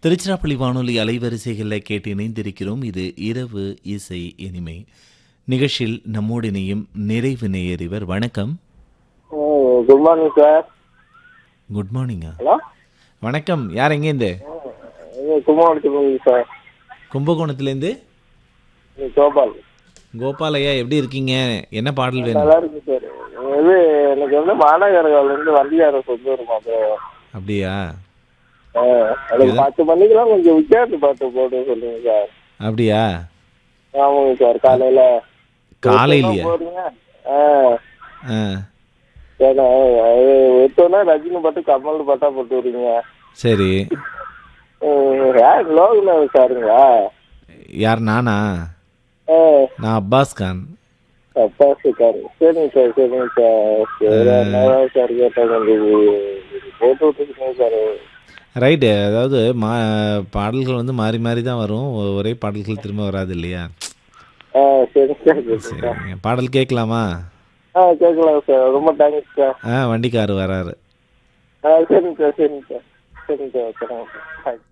திருச்சிராப்பள்ளி வானொலி அலைவரிசைகளில் கேட்டு இணைந்திருக்கிறோம் இது இரவு இசை இனிமை நிகழ்ச்சியில் நம்மோடு இணையும் நிறைவு நேயர் இவர் வணக்கம் குட் மார்னிங் சார் குட் மார்னிங்கா ஹலோ வணக்கம் யார் எங்கேருந்து இது கும்பகோணத்துக்கு சார் கும்பகோணத்துலேருந்து இது கோபால் கோபால் ஐயா எப்படி இருக்கீங்க என்ன பாடல் வேணும் நல்லா இருக்கு சார் இது எனக்கு வந்து மாநகரங்கள்லேருந்து வண்டியார சொந்த வருமா சார் அப்படியா எனக்கு பத்து மணிக்கெல்லாம் கொஞ்சம் வித்தியாச பாட்டு போட்டு சொல்லுங்க சார் அப்படியா ஆமாங்க சார் காலையில காலையிலையா போறீங்க ஆ ஆ சரி, அது எடுத்தோன்னா ரஜினி பாட்டு கமல் பாட்டா போட்டு விடுங்க சரி யார் லோகநாத் சாருங்களா யார் நானா ஆ நான் அப்பாஸ் கான் அப்பா சார் சரிங்க சார் சரிங்க சார் சரி அதனால சார் கேட்டேன் கொஞ்சம் இது போட்டு விட்டுருக்கீங்க சார் ரைட்டு அதாவது மா பாடல்கள் வந்து மாறி மாறி தான் வரும் ஒ- ஒரே பாடல்கள் திரும்ப வராது இல்லையா ஆ சரிங்க சார் சரிங்க சார் சரிங்க பாடல் கேட்கலாமா ஆ கேட்கலாம் சார் ரொம்ப தேங்க்ஸ் சார் ஆ வண்டிக்காரு வராரு ஆ சரிங்க சார் சரிங்க சார் சரிங்க சார் சரிங்க சார்